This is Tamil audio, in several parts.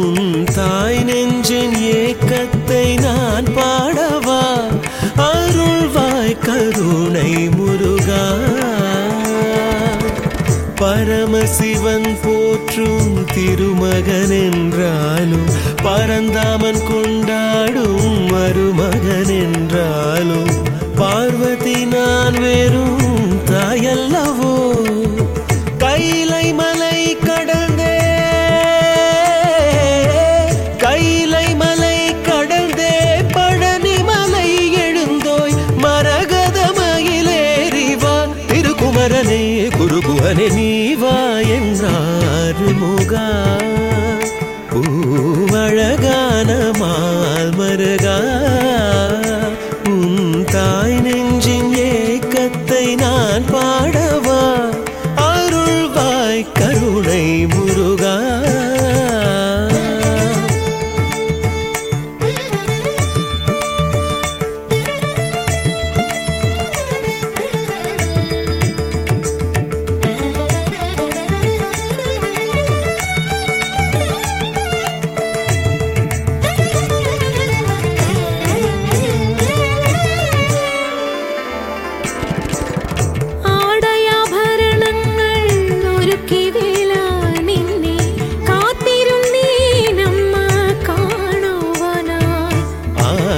உன் தாய் நெஞ்சின் ஏக்கத்தை நான் பாடவா அருள்வாய் கருணை முருகா பரமசிவன் போற்றும் திருமகன் என்றாலும் பரந்தாமன் கொண்டாடும் மருமகன் என்றாலும் பார்வதி நான் வெறும் தாயல்லவோ கைலை மலை கடந்தே கைலை மலை கடந்தே பழனி மலை எழுந்தோய் மரகத மயிலேறிவா திருக்குமரனே குருகுவனே நீவா என்றார் முகா பூவழகான மால் மருகா உன் தாய் நெஞ்சின் ஏக்கத்தை நான் பாடவா அருள்வாய் கருணை முருகா ആടയാഭരണങ്ങൾ ഒരുക്കി വേല നിന്നെ കാത്തിരുന്നീനമ്മ കാണുവാനായി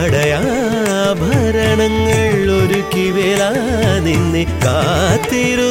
ആടയാഭരണങ്ങൾ ഒരുക്കി വേല നിന്നെ കാത്തിരു